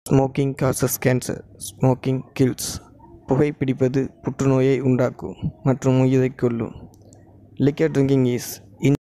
Smoking causes cancer smoking kills புகைப்பிடிப்பது புற்றுநோயை உண்டாக்கும் மற்றும் உயிரைக் கொல்லும் லிக்கர் ட்ரிங்கிங் இஸ் இன்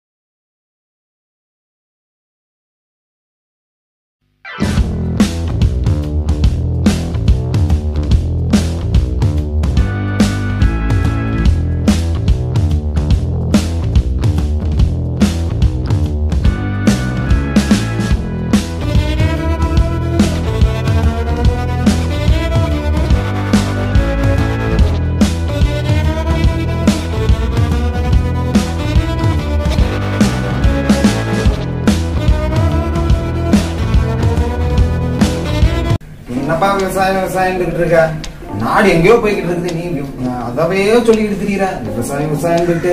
என்னப்பா விவசாயம் விவசாயம் இருக்க நாடு எங்கேயோ போய்கிட்டு இருக்குது நீ வி- அதவே சொல்லிக்கிட்டு திரியிற விவசாயம் விவசாயம்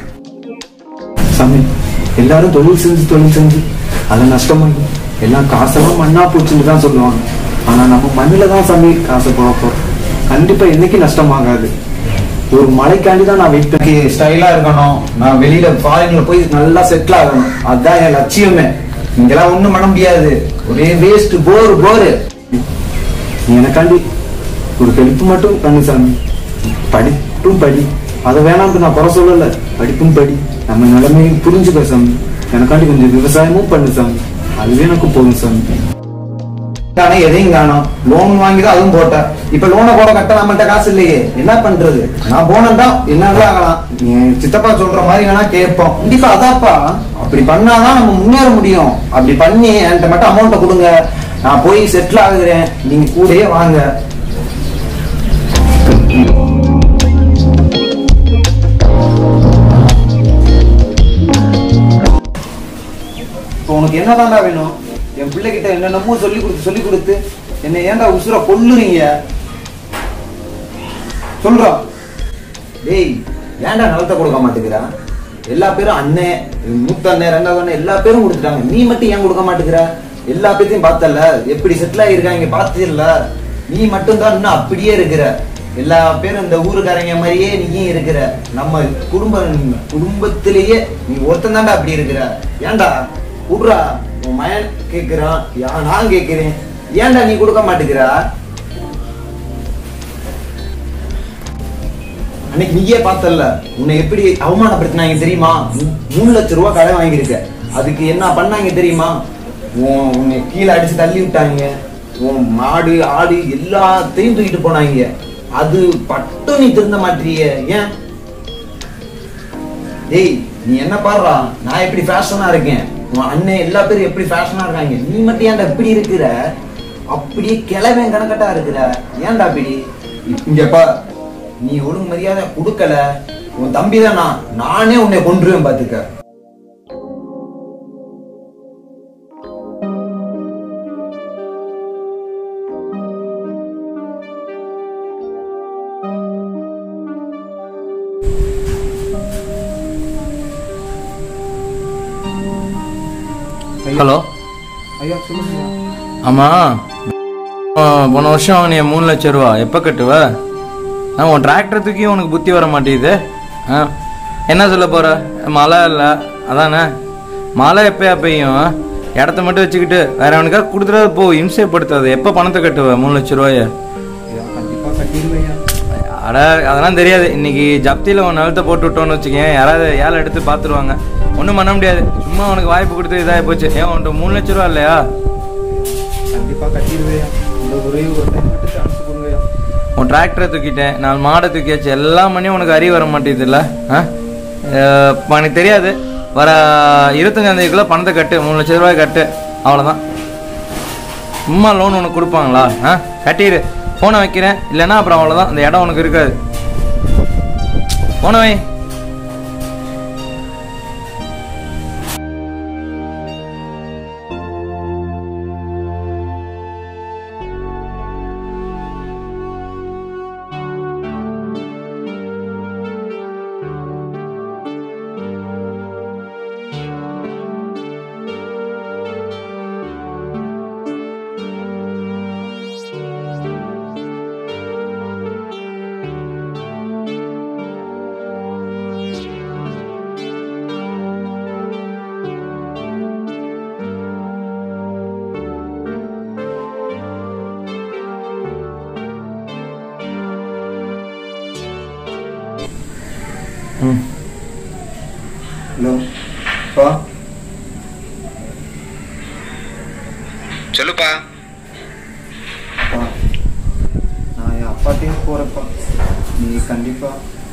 சாமி எல்லாரும் தொழில் செஞ்சு தொழில் செஞ்சு அது நஷ்டமாகி எல்லாம் காசெல்லாம் மண்ணா போச்சுன்னு தான் சொல்லுவாங்க ஆனா நம்ம மண்ணுல தான் சாமி காசை போறப்போ கண்டிப்பா என்னைக்கு நஷ்டமாகாது ஒரு மழைக்காண்டி தான் நான் வெயிட் பண்ணி ஸ்டைலா இருக்கணும் நான் வெளியில ஃபாரின்ல போய் நல்லா செட்டில் ஆகணும் அதுதான் என் லட்சியமே இங்கெல்லாம் ஒண்ணும் பண்ண முடியாது ஒரே வேஸ்ட் போர் போரு நீ எனக்காண்டி ஒரு ஹெல்ப் மட்டும் பண்ணு சாமி படிப்பும் படி அதை வேணாம்னு நான் குறை சொல்லல படிப்பும் படி நம்ம நிலைமையை புரிஞ்சுக்க சாமி எனக்காண்டி கொஞ்சம் விவசாயமும் பண்ணு சாமி அதுவே எனக்கு போதும் சாமி ஆனா எதையும் காணோம் லோன் வாங்கி தான் அதுவும் போட்டேன் இப்ப லோனை கூட கட்ட நம்மள்ட்ட காசு இல்லையே என்ன பண்றது நான் போனேன்டா என்னதான் ஆகலாம் நீ சித்தப்பா சொல்ற மாதிரி வேணா கேட்போம் கண்டிப்பா அதாப்பா அப்படி பண்ணாதான் நம்ம முன்னேற முடியும் அப்படி பண்ணி என்கிட்ட மட்டும் அமௌண்ட்டை கொடுங்க நான் போய் செட்டில் ஆகுறேன் நீங்க கூடயே வாங்க இப்போ உனக்கு என்னதான்டா வேணும் என் பிள்ளைகிட்ட என்னென்னமோ சொல்லி கொடுத்து சொல்லி கொடுத்து என்னை ஏன்டா உசுர கொல்லுறீங்க சொல்றோம் டேய் ஏன்டா நிலத்தை கொடுக்க மாட்டேங்கிறா எல்லா பேரும் அண்ணன் மூத்த அண்ணன் ரெண்டாவது அண்ணன் எல்லா பேரும் கொடுத்துட்டாங்க நீ மட்டும் ஏன் கொடுக்க மாட்டேங்கிற எல்லா பேத்தையும் பார்த்தல எப்படி செட்டில் ஆகிருக்காங்க பார்த்ததில்ல நீ மட்டும் தான் இன்னும் அப்படியே இருக்கிற எல்லா பேரும் இந்த ஊருக்காரங்க மாதிரியே நீயும் இருக்கிற நம்ம குடும்ப குடும்பத்திலேயே நீ ஒருத்தன் தான்டா அப்படி இருக்கிற ஏன்டா விட்றா உன் மயன் கேட்கிறான் யா நான் கேட்கிறேன் ஏன்டா நீ கொடுக்க மாட்டேங்கிற அன்னைக்கு நீயே பார்த்தல்ல உன்னை எப்படி அவமானப்படுத்தினாங்க தெரியுமா மூ- மூணு லட்சம் ரூபாய் கடை வாங்கியிருக்க அதுக்கு என்ன பண்ணாங்க தெரியுமா உன் உன்னை கீழே அடிச்சு தள்ளி விட்டாங்க உன் மாடு ஆடு எல்லாத்தையும் தூக்கிட்டு போனாங்க அது பட்டும் நீ திருந்த மாட்டிய ஏன் டேய் நீ என்ன பாடுறா நான் எப்படி ஃபேஷனா இருக்கேன் உன் அண்ணன் எல்லா பேரும் எப்படி ஃபேஷனா இருக்காங்க நீ மட்டும் ஏன்டா இப்படி இருக்கிற அப்படியே கிளவன் கணக்கட்டா இருக்கிற ஏன்டா இப்படி இங்க பா நீ ஒழுங்கு மரியாதை கொடுக்கல உன் தம்பி தான் நான் நானே உன்னை கொன்றுவேன் பாத்துக்க ஹலோ ஐயா சொல்லுங்க ஆமாம் போன வருஷம் வாங்கினிய மூணு லட்ச ரூபா எப்போ கட்டுவ ஆ உன் டிராக்டர் தூக்கி உனக்கு புத்தி வர மாட்டேங்குது ஆ என்ன சொல்ல போற மழை இல்லை அதானே மழை எப்பயா பெய்யும் இடத்த மட்டும் வச்சுக்கிட்டு வேற அவனுக்கா கொடுத்துறது போ இம்சைப்படுத்தாது எப்போ பணத்தை கட்டுவ மூணு லட்ச ரூபாய ஐயா கண்டிப்பா கட்டிடுவேன் அட அதெல்லாம் தெரியாது இன்னைக்கு ஜப்தியில் உன் நிலத்தை போட்டு விட்டோன்னு வச்சுக்கேன் யாராவது ஏழை எடுத்து பார்த்துருவாங்க ஒன்றும் பண்ண முடியாது சும்மா உனக்கு வாய்ப்பு கொடுத்து இதாகி போச்சு ஏன் உன்ட்டு மூணு லட்ச ரூபா இல்லையா கண்டிப்பா கட்டிடுவேன் இந்த ஒரே ஒரு டைம் மட்டும் சான்ஸ் கொடுங்க உன் டிராக்டரை தூக்கிட்டேன் நான் மாடை தூக்கியாச்சு எல்லா மணியும் உனக்கு அறிவு வர மாட்டேங்குதுல்ல ஆ அஹ் இப்ப எனக்கு தெரியாது வர இருபத்தஞ்சாந்தேதிக்குள்ள பணத்தை கட்டு மூணு லட்ச ரூபாய் கட்டு அவ்வளோதான் சும்மா லோன் உனக்கு கொடுப்பாங்களா ஆ கட்டிடு ஃபோனை வைக்கிறேன் இல்லைன்னா அப்புறம் அவ்வளோதான் அந்த இடம் உனக்கு இருக்காது ஃபோனை வை ம் ஹலோ பா சொல்லுப்பா அப்பா நான் என் அப்பாட்டையும் போகிறப்பா நீ கண்டிப்பா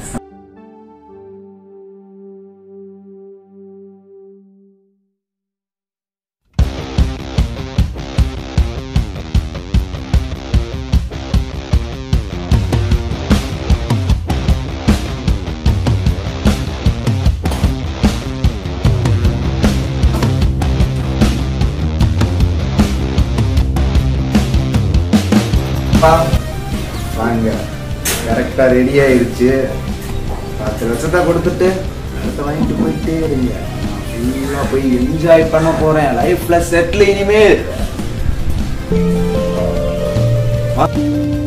அப்பா வாங்க கரெக்டாக ரெடி ஆயிருச்சு பத்து லட்சத்தை கொடுத்துட்டு அடுத்த வாங்கிட்டு போயிட்டே இருங்க ஃபுல்லாக போய் என்ஜாய் பண்ண போகிறேன் லைஃப்பில் செட்டில் இனிமேல் வா.